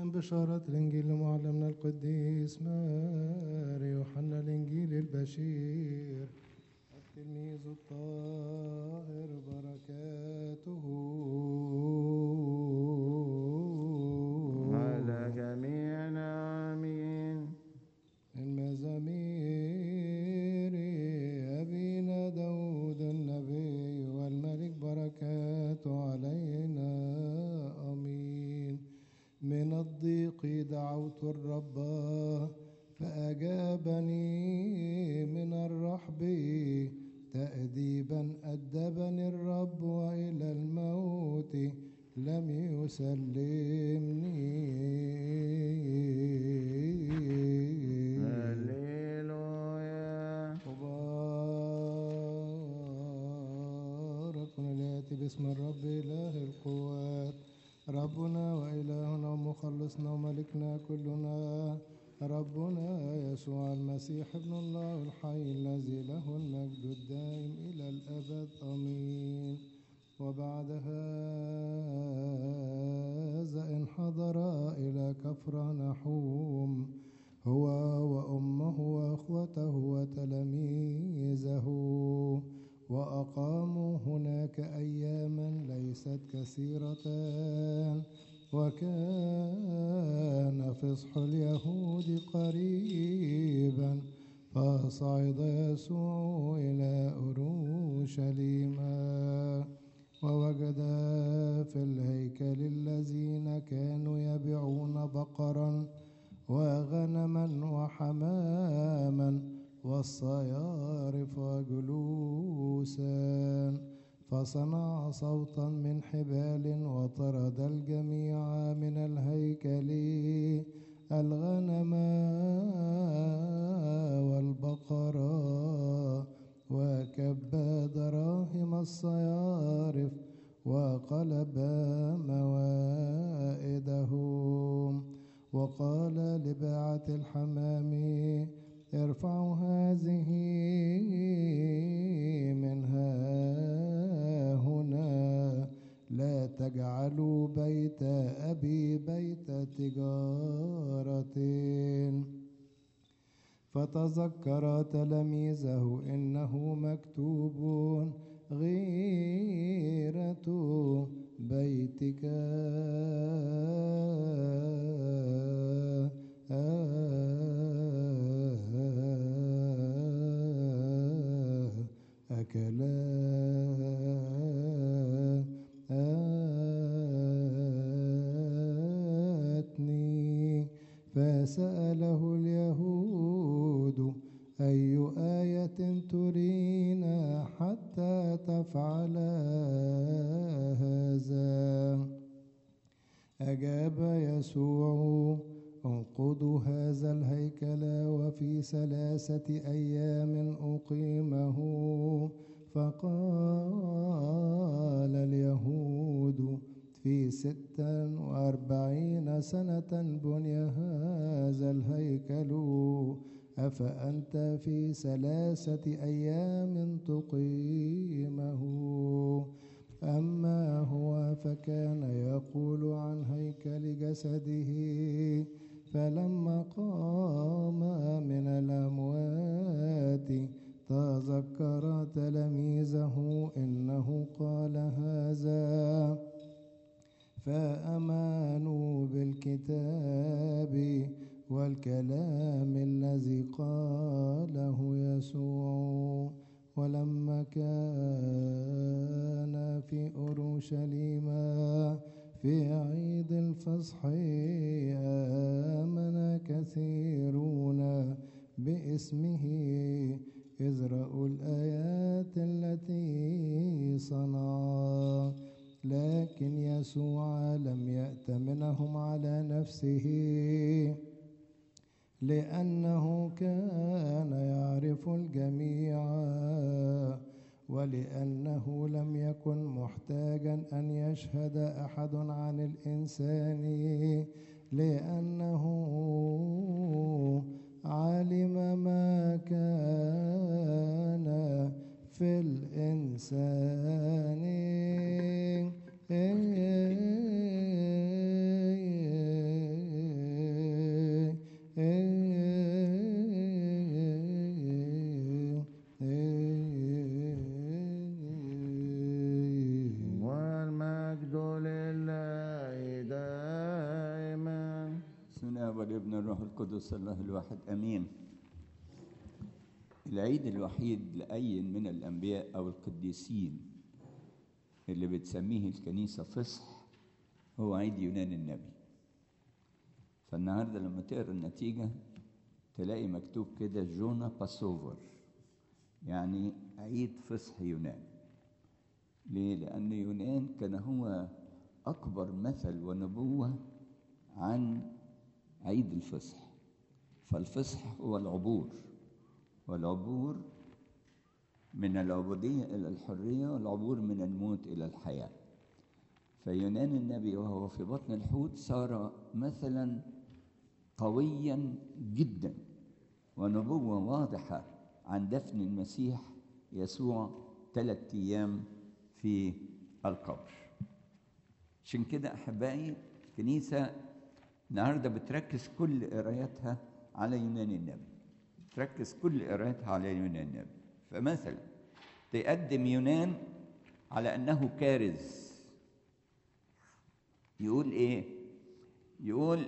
من بشارة الإنجيل لمعلمنا القديس ماري يوحنا الإنجيل البشير التلميذ الطاهر بركاته على جميعنا آمين من مزامير أبينا داود النبي والملك بركاته علينا آمين من الضيق دعوت الرب فأجابني من الرحب تأديبا أدبني الرب وإلى الموت لم يسلمني هللويا مبارك الآتي باسم الرب إله القوات ربنا وإلهنا ومخلصنا وملكنا كلنا ربنا يسوع المسيح ابن الله الحي الذي له المجد الدائم إلى الأبد آمين وبعد هذا انحدر إلى كفر نحوم هو وأمه وأخوته وتلاميذه وأقاموا هناك أياما ليست كثيرة وكان فصح اليهود قريبا فصعد يسوع إلى أورشليم ووجد في الهيكل الذين كانوا يبيعون بقرا وغنما وحماما والصيارف جلوسا فصنع صوتا من حبال وطرد الجميع من الهيكل الغنم والبقر وكب دراهم الصيارف وقلب موائدهم وقال لباعة الحمام ارفعوا هذه منها هنا لا تجعلوا بيت أبي بيت تجارة فتذكر تلاميذه إنه مكتوب غيرة بيتك أكلاتني فسأله اليهود أي آية ترينا حتى تفعل هذا أجاب يسوع انقضوا هذا الهيكل وفي ثلاثة أيام أقيمه فقال اليهود في ستا وأربعين سنة بني هذا الهيكل أفأنت في ثلاثة أيام تقيمه أما هو فكان يقول عن هيكل جسده فلما قام من الأموات تذكر تلاميذه إنه قال هذا فأمانوا بالكتاب والكلام الذي قاله يسوع ولما كان في أورشليم في عيد الفصح آمن كثيرون باسمه إذ رأوا الآيات التي صنعا لكن يسوع لم يأتمنهم على نفسه لأنه كان يعرف الجميع ولأنه لم يكن محتاجا أن يشهد أحد عن الإنسان لأنه علم ما كان في الإنسان والابن الروح القدس الله الواحد امين العيد الوحيد لاي من الانبياء او القديسين اللي بتسميه الكنيسه فصح هو عيد يونان النبي فالنهارده لما تقرا النتيجه تلاقي مكتوب كده جونا باسوفر يعني عيد فصح يونان ليه؟ لأن يونان كان هو أكبر مثل ونبوة عن عيد الفصح فالفصح هو العبور والعبور من العبودية إلى الحرية والعبور من الموت إلى الحياة فيونان النبي وهو في بطن الحوت صار مثلا قويا جدا ونبوة واضحة عن دفن المسيح يسوع ثلاثة أيام في القبر عشان كده أحبائي الكنيسة النهاردة بتركز كل قرايتها على يونان النبي تركز كل قرايتها على يونان النبي فمثلا تقدم يونان على أنه كارث يقول إيه؟ يقول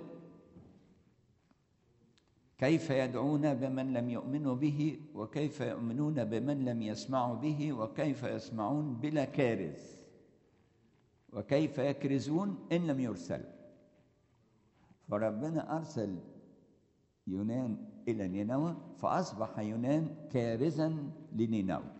كيف يدعون بمن لم يؤمنوا به وكيف يؤمنون بمن لم يسمعوا به وكيف يسمعون بلا كارث وكيف يكرزون ان لم يرسلوا فربنا ارسل يونان الى نينوى فاصبح يونان كارزا لنينوى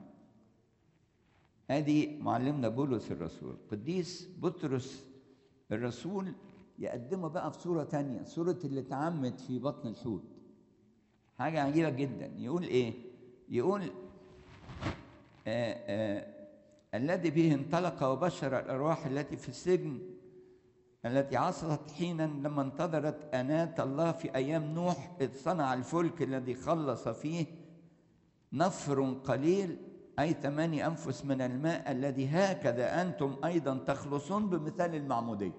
ادي معلمنا بولس الرسول قديس بطرس الرسول يقدمه بقى في صورة تانية صورة اللي اتعمد في بطن الحوت حاجة عجيبة جدا يقول إيه؟ يقول آآ آآ الذي به انطلق وبشر الأرواح التي في السجن التي عصت حينا لما انتظرت أناة الله في أيام نوح إذ صنع الفلك الذي خلص فيه نفر قليل أي ثماني أنفس من الماء الذي هكذا أنتم أيضا تخلصون بمثال المعمودية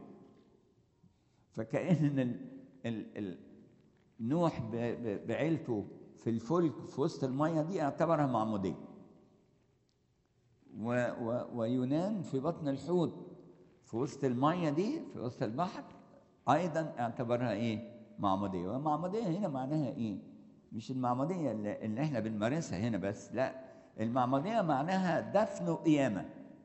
فكأن ال ال ال نوح بعيلته في الفلك في وسط المية دي اعتبرها معمودية و و ويونان في بطن الحوت في وسط المية دي في وسط البحر أيضا اعتبرها إيه؟ معمودية والمعمودية هنا معناها إيه؟ مش المعمودية اللي, اللي إحنا بنمارسها هنا بس لا المعمودية معناها دفن وقيامة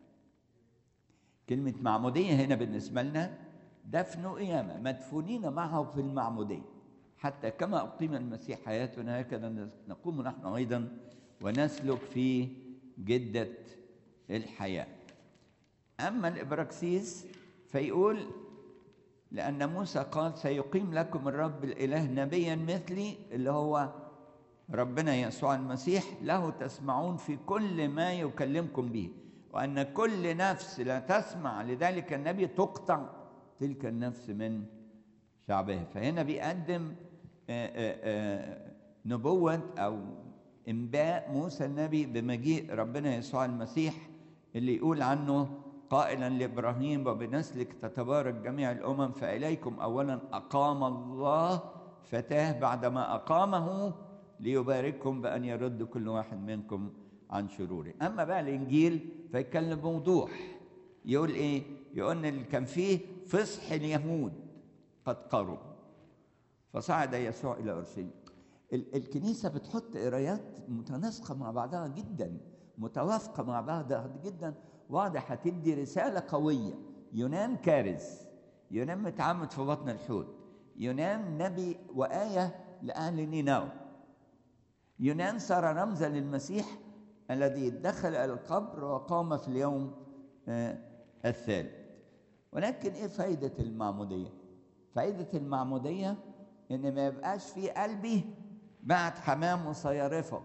كلمة معمودية هنا بالنسبة لنا دفن وقيامة مدفونين معه في المعمودية حتى كما أقيم المسيح حياتنا هكذا نقوم نحن أيضا ونسلك في جدة الحياة أما الإبراكسيس فيقول لأن موسى قال سيقيم لكم الرب الإله نبيا مثلي اللي هو ربنا يسوع المسيح له تسمعون في كل ما يكلمكم به وأن كل نفس لا تسمع لذلك النبي تقطع تلك النفس من شعبها فهنا بيقدم آآ آآ نبوة أو إنباء موسى النبي بمجيء ربنا يسوع المسيح اللي يقول عنه قائلا لإبراهيم وبنسلك تتبارك جميع الأمم فإليكم أولا أقام الله فتاه بعدما أقامه ليبارككم بأن يرد كل واحد منكم عن شروره أما بقى الإنجيل فيتكلم بوضوح يقول إيه؟ يقول إن كان فيه فصح اليهود قد قرب فصعد يسوع إلى أورشليم الكنيسة بتحط قرايات متناسقة مع بعضها جدا متوافقة مع بعضها جدا واضحة تدي رسالة قوية يونان كارث يونان متعمد في بطن الحوت يونان نبي وآية لأهل نينوى يونان صار رمزا للمسيح الذي دخل إلى القبر وقام في اليوم الثالث ولكن ايه فايدة المعمودية؟ فايدة المعمودية ان ما يبقاش في قلبي بعد حمام وصيارفة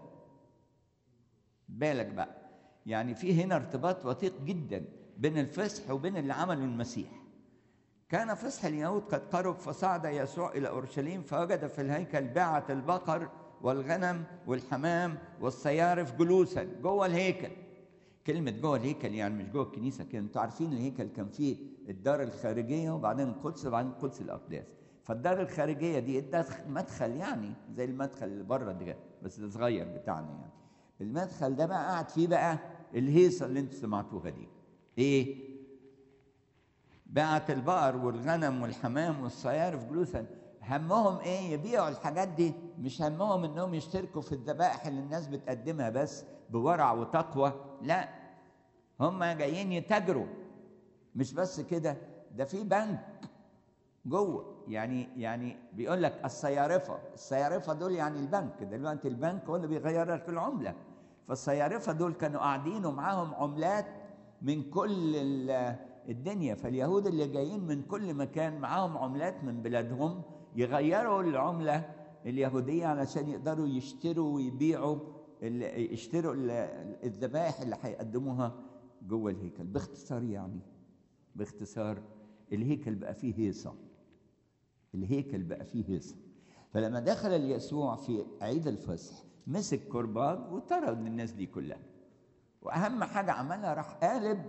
بالك بقى يعني في هنا ارتباط وثيق جدا بين الفصح وبين اللي عمله المسيح كان فصح اليهود قد قرب فصعد يسوع الى اورشليم فوجد في الهيكل باعة البقر والغنم والحمام والصيارف جلوسا جوه الهيكل كلمة جوه الهيكل يعني مش جوه الكنيسة كده انتوا عارفين الهيكل كان فيه الدار الخارجية وبعدين القدس وبعدين القدس الأقداس فالدار الخارجية دي مدخل يعني زي المدخل اللي بره ده بس ده صغير بتاعنا يعني المدخل ده بقى قاعد فيه بقى الهيصة اللي انتوا سمعتوها دي ايه؟ باعت البقر والغنم والحمام والصيارف جلوسا همهم ايه يبيعوا الحاجات دي مش همهم انهم يشتركوا في الذبائح اللي الناس بتقدمها بس بورع وتقوى لا هم جايين يتاجروا مش بس كده ده في بنك جوه يعني يعني بيقول لك الصيارفه الصيارفه دول يعني البنك دلوقتي البنك هو اللي بيغير لك العمله فالصيارفه دول كانوا قاعدين ومعاهم عملات من كل ال- الدنيا فاليهود اللي جايين من كل مكان معاهم عملات من بلادهم يغيروا العمله اليهوديه علشان يقدروا يشتروا ويبيعوا ال- يشتروا ال- الذبائح اللي هيقدموها جوه الهيكل باختصار يعني باختصار الهيكل بقى فيه هيصه الهيكل بقى فيه هيصه فلما دخل يسوع في عيد الفصح مسك كرباج وطرد الناس دي كلها واهم حاجه عملها راح قالب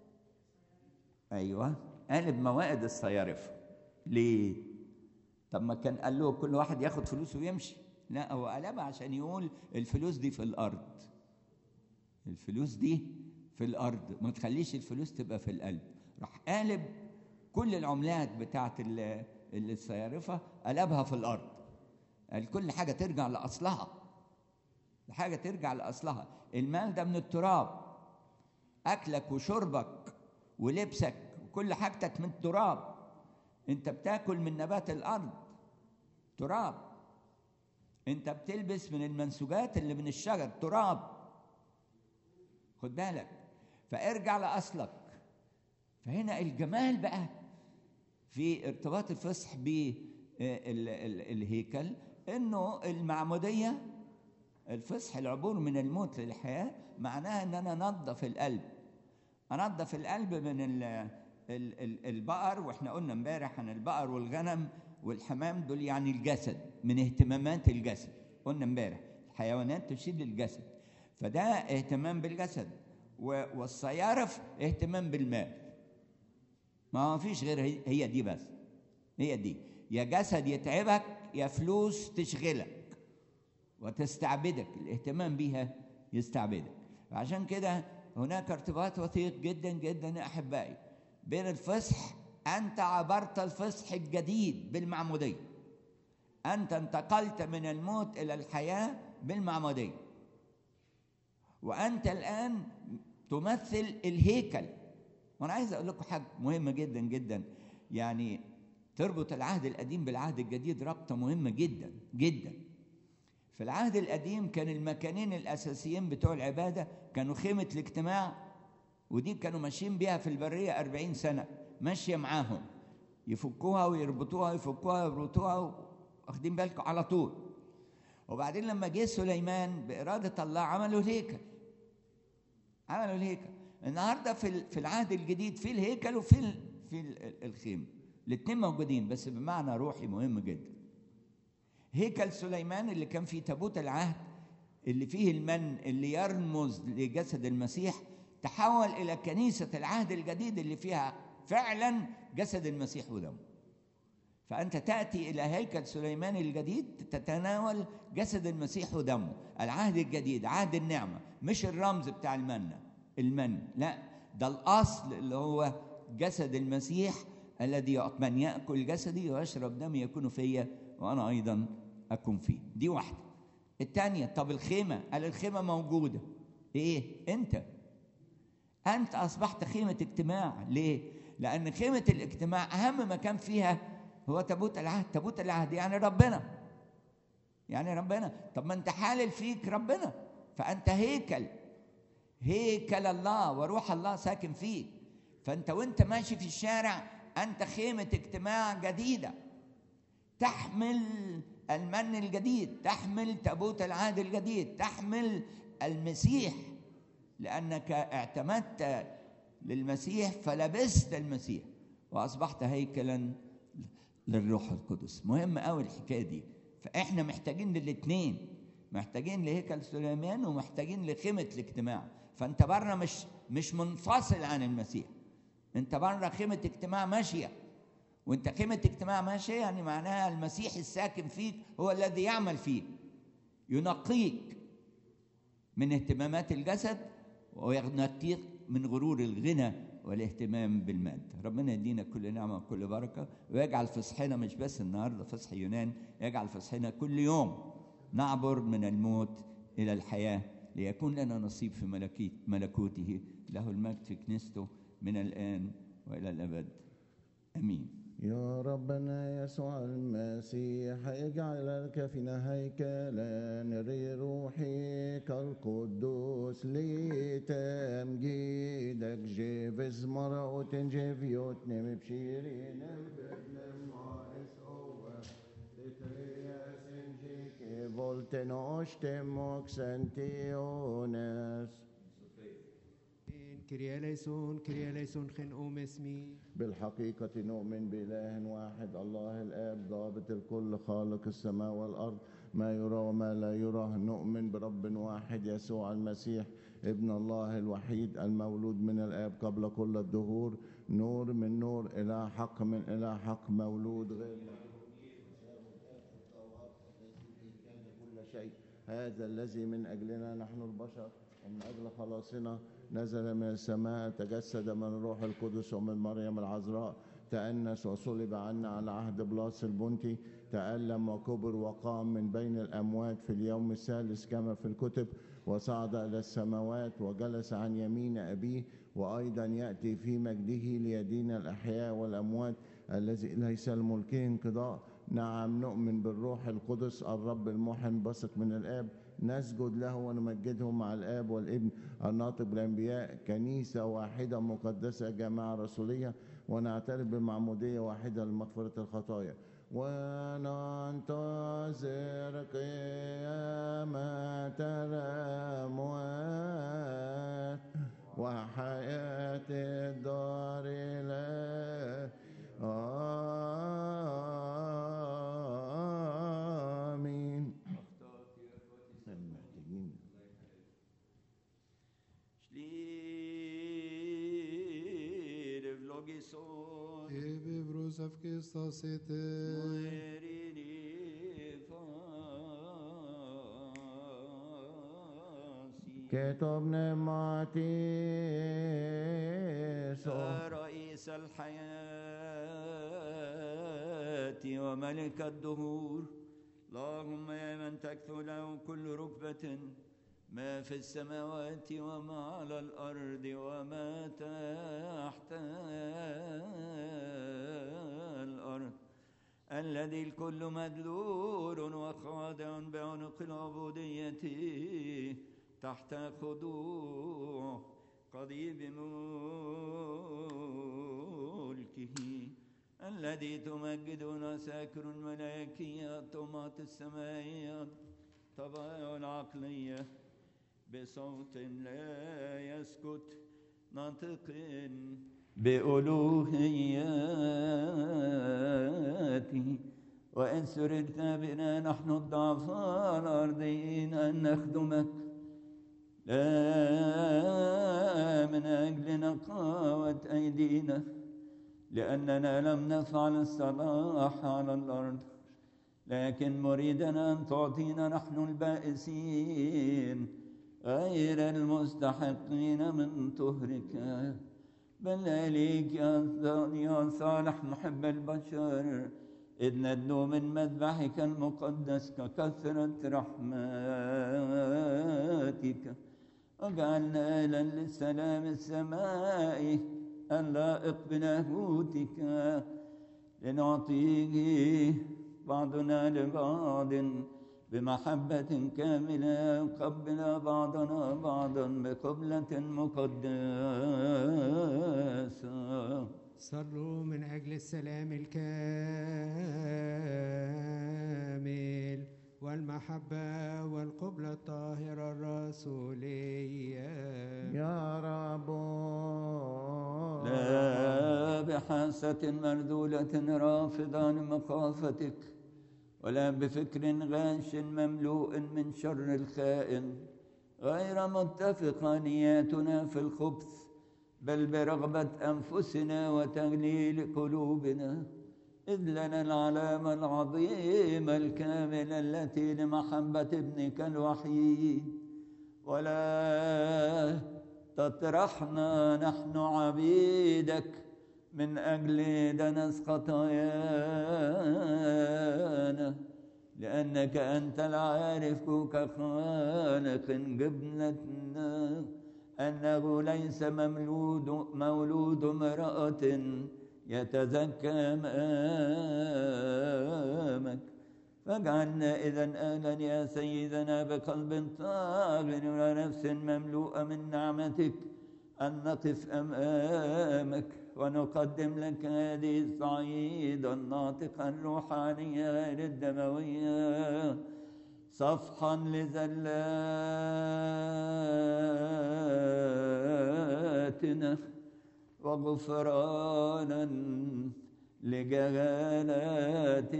ايوه قالب موائد الصيارفه ليه طب ما كان قال له كل واحد ياخد فلوسه ويمشي لا هو قلبها عشان يقول الفلوس دي في الارض الفلوس دي في الارض ما تخليش الفلوس تبقى في القلب راح قالب كل العملات بتاعت ال- الصيارفه قلبها في الارض قال كل حاجه ترجع لاصلها حاجه ترجع لاصلها المال ده من التراب اكلك وشربك ولبسك وكل حاجتك من التراب انت بتاكل من نبات الارض تراب انت بتلبس من المنسوجات اللي من الشجر تراب خد بالك فارجع لاصلك فهنا الجمال بقى في ارتباط الفصح بالهيكل انه المعموديه الفصح العبور من الموت للحياه معناها ان انا انظف القلب انظف القلب من ال ال ال البقر واحنا قلنا امبارح عن البقر والغنم والحمام دول يعني الجسد من اهتمامات الجسد قلنا امبارح الحيوانات تشير للجسد فده اهتمام بالجسد و- والصيارف اهتمام بالمال ما فيش غير هي- هي دي بس هي دي يا جسد يتعبك يا فلوس تشغلك وتستعبدك الاهتمام بيها يستعبدك عشان كده هناك ارتباط وثيق جدا جدا يا احبائي بين الفصح انت عبرت الفصح الجديد بالمعموديه انت انتقلت من الموت الى الحياه بالمعموديه وانت الان تمثل الهيكل وانا عايز اقول لكم حاجه مهمه جدا جدا يعني تربط العهد القديم بالعهد الجديد ربطه مهمه جدا جدا في العهد القديم كان المكانين الاساسيين بتوع العباده كانوا خيمه الاجتماع ودي كانوا ماشيين بيها في البريه أربعين سنه ماشيه معاهم يفكوها ويربطوها يفكوها ويربطوها واخدين بالكم على طول وبعدين لما جه سليمان بإرادة الله عملوا الهيكل عملوا الهيكل النهارده في ال- في العهد الجديد في الهيكل وفي ال- في ال- الخيمه الاثنين موجودين بس بمعنى روحي مهم جدا هيكل سليمان اللي كان فيه تابوت العهد اللي فيه المن اللي يرمز لجسد المسيح تحول الى كنيسه العهد الجديد اللي فيها فعلا جسد المسيح ودمه فأنت تأتي إلى هيكل سليمان الجديد تتناول جسد المسيح ودمه العهد الجديد عهد النعمة مش الرمز بتاع المنة المن لا ده الأصل اللي هو جسد المسيح الذي يأ- من يأكل جسدي ويشرب دمي يكون فيا وأنا أيضا أكون فيه دي واحدة الثانية طب الخيمة قال الخيمة موجودة إيه أنت أنت أصبحت خيمة اجتماع ليه؟ لأن خيمة الاجتماع أهم مكان فيها هو تابوت العهد تابوت العهد يعني ربنا يعني ربنا طب ما أنت حالل فيك ربنا فأنت هيكل هيكل الله وروح الله ساكن فيك فأنت وأنت ماشي في الشارع أنت خيمة اجتماع جديدة تحمل المن الجديد تحمل تابوت العهد الجديد تحمل المسيح لأنك اعتمدت للمسيح فلبست المسيح وأصبحت هيكلا للروح القدس مهم قوي الحكاية دي فإحنا محتاجين للاتنين محتاجين لهيكل سليمان ومحتاجين لخيمة الاجتماع فأنت بره مش مش منفصل عن المسيح أنت بره خيمة اجتماع ماشية وأنت خيمة اجتماع ماشية يعني معناها المسيح الساكن فيك هو الذي يعمل فيك ينقيك من اهتمامات الجسد وينقيك من غرور الغنى والاهتمام بالمادة ربنا يدينا كل نعمة وكل بركة ويجعل فصحنا مش بس النهاردة فصح يونان يجعل فصحنا كل يوم نعبر من الموت إلى الحياة ليكون لنا نصيب في ملكيت ملكوته له المجد في كنيسته من الآن وإلى الأبد آمين يا ربنا يسوع المسيح اجعل لك فينا هيكلا لروحك القدوس لتمجيدك جيفز مرأة جيفيوت نم بشيرين البدن مارس أوه تترياس جيك فولتن أشتم مكسنتيونس كريا ليسون كريا ليسون خن أم اسمي بالحقيقة نؤمن بإله واحد الله الآب ضابط الكل خالق السماء والأرض ما يرى وما لا يرى نؤمن برب واحد يسوع المسيح ابن الله الوحيد المولود من الآب قبل كل الدهور نور من نور إلى حق من إلى حق مولود غير كل شيء هذا الذي من أجلنا نحن البشر ومن أجل خلاصنا نزل من السماء تجسد من الروح القدس ومن مريم العذراء تأنس وصلب عنا على عهد بلاس البنطي تألم وكبر وقام من بين الأموات في اليوم الثالث كما في الكتب وصعد إلى السماوات وجلس عن يمين أبيه وأيضا يأتي في مجده ليدين الأحياء والأموات الذي ليس لملكه انقضاء نعم نؤمن بالروح القدس الرب المحن بثق من الآب نسجد له ونمجده مع الآب والابن الناطق بالأنبياء كنيسة واحدة مقدسة جماعة رسولية ونعترف بمعمودية واحدة لمغفرة الخطايا وننتظر قيامة الأموات وحياة الدار آمين محتاجين Slir vlogison Ebe brusaf kistasite Muerini fasi كتب نماتيسو رئيس الحياة وملك الدهور اللهم يا من تكثر له كل ركبة ما في السماوات وما على الأرض وما تحت الأرض الذي الكل مدلول وخاضع بعنق العبودية تحت خضوع قضيب ملكه الذي تمجدون ساكر الملائكية طمات السمائية طبائع العقلية بصوت لا يسكت ناطق بألوهياته وإن سررت بنا نحن الضعفاء الأرضيين أن نخدمك لا من أجل نقاوة أيدينا لأننا لم نفعل الصلاح على الأرض لكن مريدنا أن تعطينا نحن البائسين غير المستحقين من طهرك بل إليك يا يا صالح محب البشر إذ ندنو من مذبحك المقدس ككثرة رحماتك وجعلنا أهلا للسلام السمائي اللائق بلاهوتك لنعطيه بعضنا لبعض بمحبة كاملة قبل بعضنا بعضا بقبلة مقدسة صلوا من أجل السلام الكامل والمحبة والقبلة الطاهرة الرسولية يا رب لا بحاسة مردولة رافضة لمخافتك ولا بفكر غاش مملوء من شر الخائن غير متفقة نياتنا في الخبث بل برغبة أنفسنا وتغليل قلوبنا إذ لنا العلامة العظيمة الكاملة التي لمحبة ابنك الوحيد ولا تطرحنا نحن عبيدك من أجل دنس خطايانا لأنك أنت العارف كخالق جبنتنا أنه ليس مولود مولود امرأة يتزكى أمامك فاجعلنا إذا أهلا يا سيدنا بقلب طاغر ونفس مملوءة من نعمتك أن نقف أمامك ونقدم لك هذه الصعيدة الناطقة الروحانية غير الدموية صفحا لزلاتنا وغفرانا لجلالات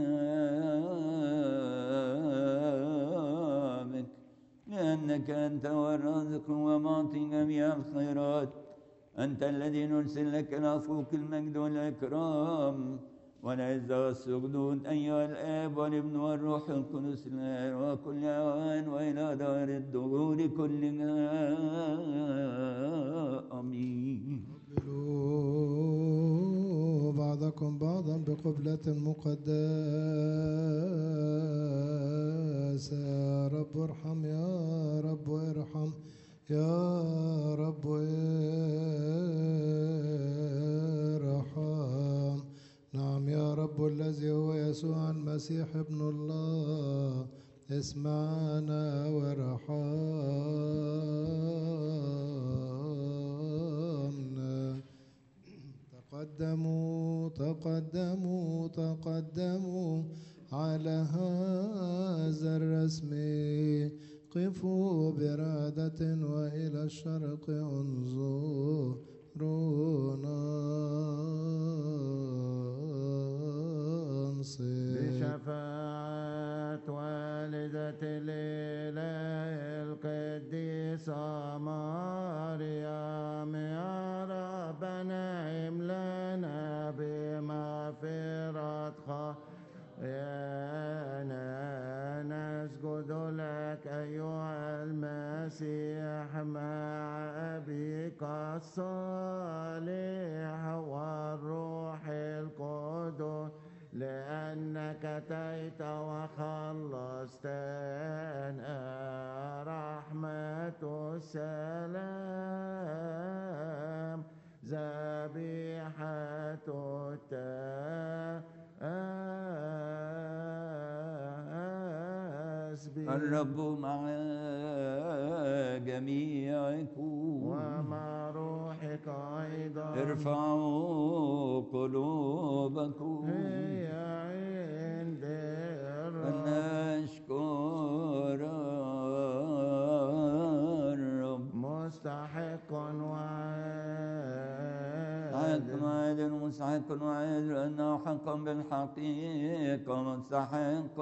شامك لأنك أنت هو الرازق ومعطي جميع الخيرات أنت الذي نرسل لك العفوك المجد والإكرام والعز والسجود أيها الآب والابن والروح القدس الآن وكل أوان وإلى دار الدهور كلها آمين قبلوا بعضكم بعضا بقبلة مقدسة يا رب ارحم يا رب ارحم يا رب ارحم نعم يا رب الذي هو يسوع المسيح ابن الله اسمعنا وارحمنا تقدموا تقدموا تقدموا على هذا الرسم قفوا برادة وإلى الشرق انظرونا انصت بشفاعة والدة الإله القديسة مريم يا ربنا املنا بمغفرة خطايانا نسجد لك أيها المسيح مع أبيك الصالح والروح القدس لأنك أتيت وخلصتنا رحمة السلام ذبيحة التسبيح الرب مع جميعكم ومع روحك أيضا ارفعوا قلوبكم هي عند الرب فلنشكر الرب مستحق حق وعادل عادل مستحق وعادل أنه حقا بالحقيقة مستحق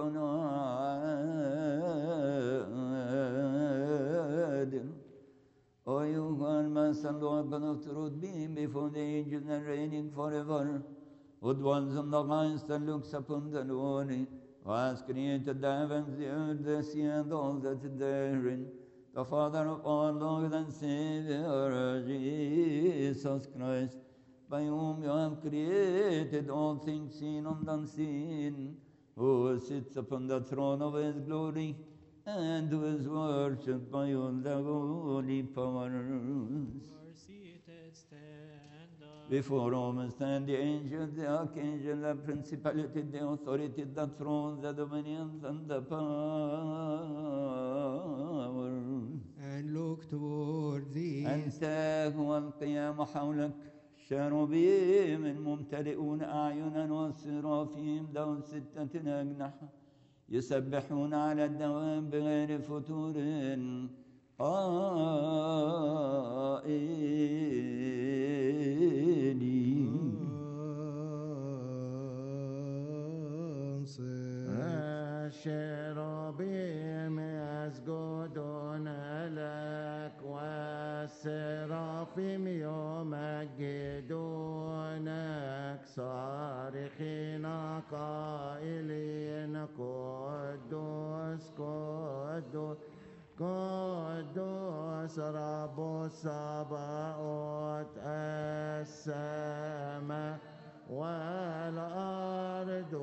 وعادل O you who are Master, Lord God of truth, being before the ages and reigning forever, who dwells on the highest and looks upon the lowly, who has created the heavens, the earth, the sea, and all that is therein, the Father of our Lord and Savior, Jesus Christ, by whom you have created all things seen and unseen, who sits upon the throne of his glory, and who is worshipped by all the holy powers. are seated, stand up. Before whom stand the angels, the archangel, the principality, the authority, the thrones, the dominions, and the powers. And look toward thee. أنت هو القيام حولك شروبيم ممتلئون أعينا والسرافيم ذو ستة أجنحة يسبحون على الدوام بغير فتور قائلين الشرابيم يسجدون لك والسرافيم يمجدونك صارخين قائلين قدوس قدوس قدوس رب الصباؤوت السماء والأرض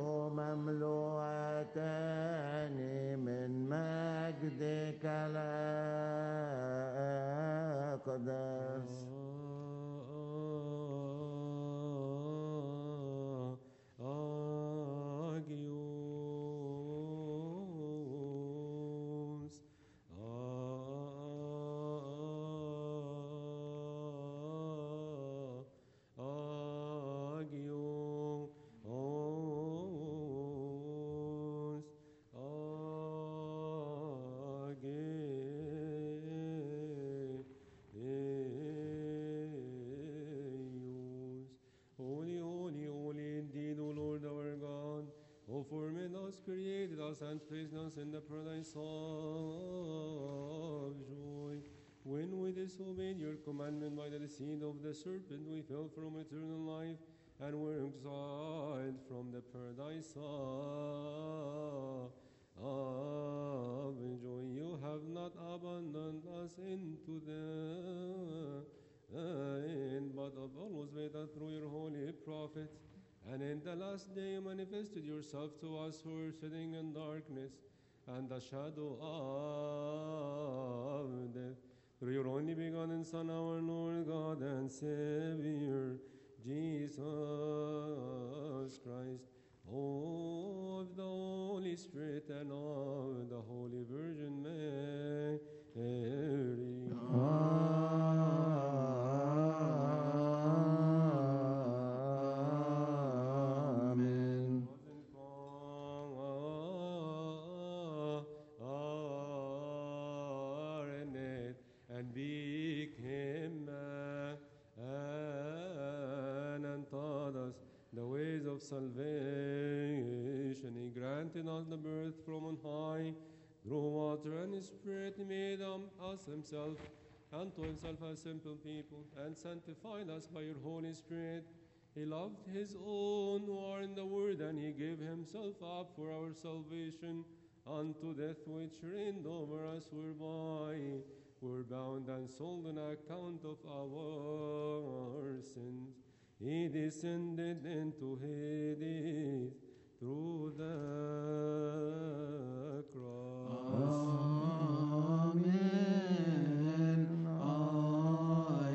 مملوءتان من مجدك الأقدس Agios, Agios, Agios. Holy, holy, holy indeed, O Lord our God, who formed us, created us, and placed us in the paradise of joy. When we disobeyed your commandment by the deceit of the serpent, we fell from eternal life and were exiled from the paradise of, of joy. You have not abandoned us into the end, but have always made us through your holy prophets. And in the last day you manifested yourself to us who were sitting in darkness and the shadow of death. Through your only begotten Son, our Lord God and Savior, Jesus Christ, of the Holy Spirit and of the Holy Virgin Mary. Amen. incarnate and became man and taught us the ways of salvation. He granted us the birth from on high through water and his spirit he made um, us himself unto himself as simple people and sanctified us by your Holy Spirit. He loved his own who are in the world, and he gave himself up for our salvation unto death, which reigned over us, whereby we're bound and sold on account of our sins. He descended into Hades through the cross. Amen. I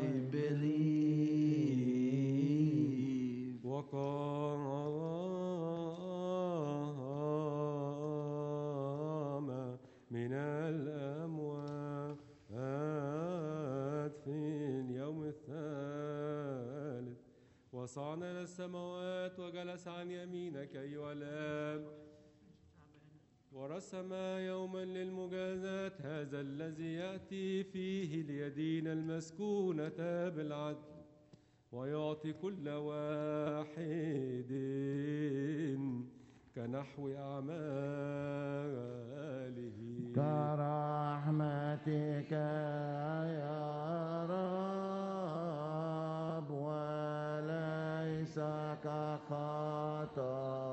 believe. وقام من الأموات في اليوم الثالث وصعد إلى السماوات وجلس عن يمينك أيها الآب ورسم يوما للمجازاة هذا الذي يأتي فيه ليدين المسكونة بالعدل ويعطي كل واحد كنحو أعماله كرحمتك يا رب وليس كخطايانا